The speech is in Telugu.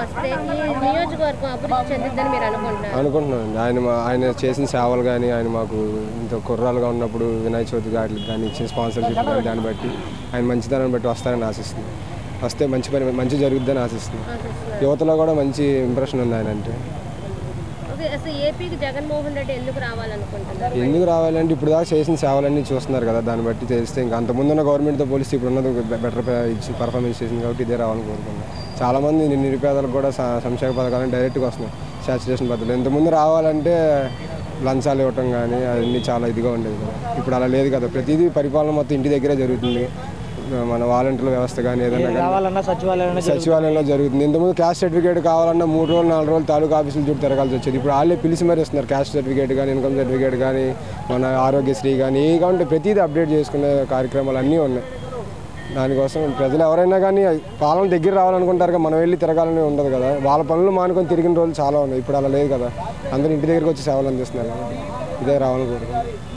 వస్తే ఈ నియోజకవర్గం అభివృద్ధి చెందిద్దని మీరు అనుకుంటున్నారు అనుకుంటున్నాను ఆయన మా- ఆయన చేసిన సేవలు కానీ ఆయన మాకు ఇంత కుర్రాలుగా ఉన్నప్పుడు వినాయక చవితి వాటికి కానీ ఇచ్చిన స్పాన్సర్షిప్ కానీ దాన్ని బట్టి ఆయన మంచితనాన్ని బట్టి వస్తారని ఆశిస్తుంది వస్తే మంచి పని మంచి జరుగుద్దని ఆశిస్తుంది యువతలో కూడా మంచి ఇంప్రెషన్ ఉంది ఆయన అంటే ఓకే అసలు ఏపీకి జగన్మోహన్ రెడ్డి ఎందుకు రావాలనుకుంటున్నారు ఎందుకు రావాలంటే ఇప్పుడు దాకా చేసిన సేవలన్నీ చూస్తున్నారు కదా దాన్ని బట్టి తెలిస్తే ఇంకా అంతకుముందున్న గవర్నమెంట్తో పోలిస్తే ఇప్పుడు ఉన్నది బెటర్ ఇచ్చి పర్ఫార్మెన్స్ చేసింది కాబట్టి ఇదే రావాలని కోరుకున్నాను చాలామంది ని- నిరుపేదలకు కూడా స- సంక్షేమ పథకాలను డైరెక్ట్గా వస్తున్నాయి సాచురేషన్ పద్ధతులు ఇంతకుముందు రావాలంటే లంచాలు ఇవ్వటం కానీ అవన్నీ చాలా ఇదిగా ఉండేది కదా ఇప్పుడు అలా లేదు కదా ప్రతిదీ పరిపాలన మొత్తం ఇంటి దగ్గరే జరుగుతుంది మన వాలంటీర్ల వ్యవస్థ కానీ ఏదైనా కానీ కావాలన్నా సచివాలయంలో సచివాలయంలో జరుగుతుంది ఇంతకుముందు క్యాస్ట్ సర్టిఫికేట్ కావాలన్నా మూడు రోజులు నాలుగు రోజులు తాలూకా ఆఫీసులు చుట్టూ తిరగాల్సి వచ్చేది ఇప్పుడు వాళ్ళే పిలిచి మరీ ఇస్తున్నారు క్యాస్ట్ సర్టిఫికేట్ కానీ ఇన్కమ్ సర్టిఫికేట్ కానీ మన ఆరోగ్యశ్రీ కానీ ఏ కావాలంటే ప్రతిదీ అప్డేట్ చేసుకునే కార్యక్రమాలు అన్నీ ఉన్నాయి దానికోసం ప్రజలు ఎవరైనా కానీ పాలన దగ్గర రావాలనుకుంటారు కదా మనం వెళ్ళి తిరగాలని ఉండదు కదా వాళ్ళ పనులు మానుకొని తిరిగిన రోజులు చాలా ఉన్నాయి ఇప్పుడు అలా లేదు కదా అందరూ ఇంటి దగ్గరికి వచ్చి సేవలు అందిస్తున్నారు కదా ఇదే రావాలని కోరుకుంటున్నాను